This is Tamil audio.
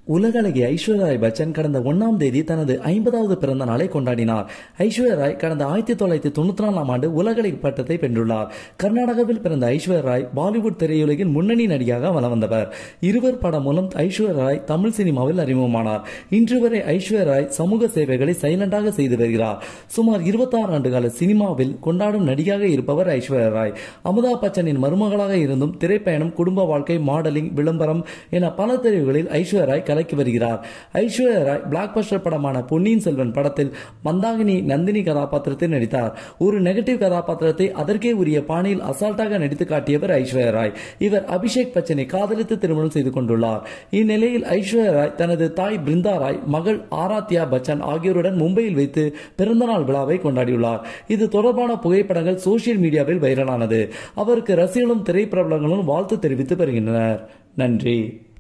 உலகளகி ஐஸ்வர்யா ராய் பச்சன் கடந்த ஒன்னாம் தேதி தனது ஐம்பதாவது பிறந்த நாளை கொண்டாடினார் ஐஸ்வர்யா ராய் கடந்த ஆயிரத்தி தொள்ளாயிரத்தி தொண்ணூத்தி நாலாம் ஆண்டு உலகளகி பட்டத்தை வென்றுள்ளார் கர்நாடகாவில் பிறந்த ஐஸ்வர்யா ராய் பாலிவுட் திரையுலகில் முன்னணி நடிகையாக வலம் வந்தவர் இருவர் படம் மூலம் ஐஸ்வர்யா ராய் தமிழ் சினிமாவில் அறிமுகமானார் இன்று வரை ஐஸ்வர்யா ராய் சமூக சேவைகளை சைலண்டாக செய்து வருகிறார் சுமார் இருபத்தாறு ஆண்டுகால சினிமாவில் கொண்டாடும் நடிகையாக இருப்பவர் ஐஸ்வர்யா ராய் அமிதாப் பச்சனின் மருமகளாக இருந்தும் திரைப்பயணம் குடும்ப வாழ்க்கை மாடலிங் விளம்பரம் என பல தெரிவுகளில் ஐஸ்வர்யா ராய் கலக்கி வருகிறார் ஐஸ்வர்யா ராய் பிளாக் பஸ்டர் படமான பொன்னியின் செல்வன் படத்தில் மந்தாகினி நந்தினி கதாபாத்திரத்தில் நடித்தார் ஒரு நெகட்டிவ் கதாபாத்திரத்தை அதற்கே உரிய பாணியில் அசால்ட்டாக நடித்து காட்டியவர் ஐஸ்வர்யா ராய் இவர் அபிஷேக் பச்சனை காதலித்து திருமணம் செய்து கொண்டுள்ளார் இந்நிலையில் ஐஸ்வர்யா ராய் தனது தாய் பிருந்தா ராய் மகள் ஆராத்யா பச்சன் ஆகியோருடன் மும்பையில் வைத்து பிறந்தநாள் விழாவை கொண்டாடியுள்ளார் இது தொடர்பான புகைப்படங்கள் சோசியல் மீடியாவில் வைரலானது அவருக்கு ரசிகர்களும் திரைப்பிரபலங்களும் வாழ்த்து தெரிவித்து வருகின்றனர் நன்றி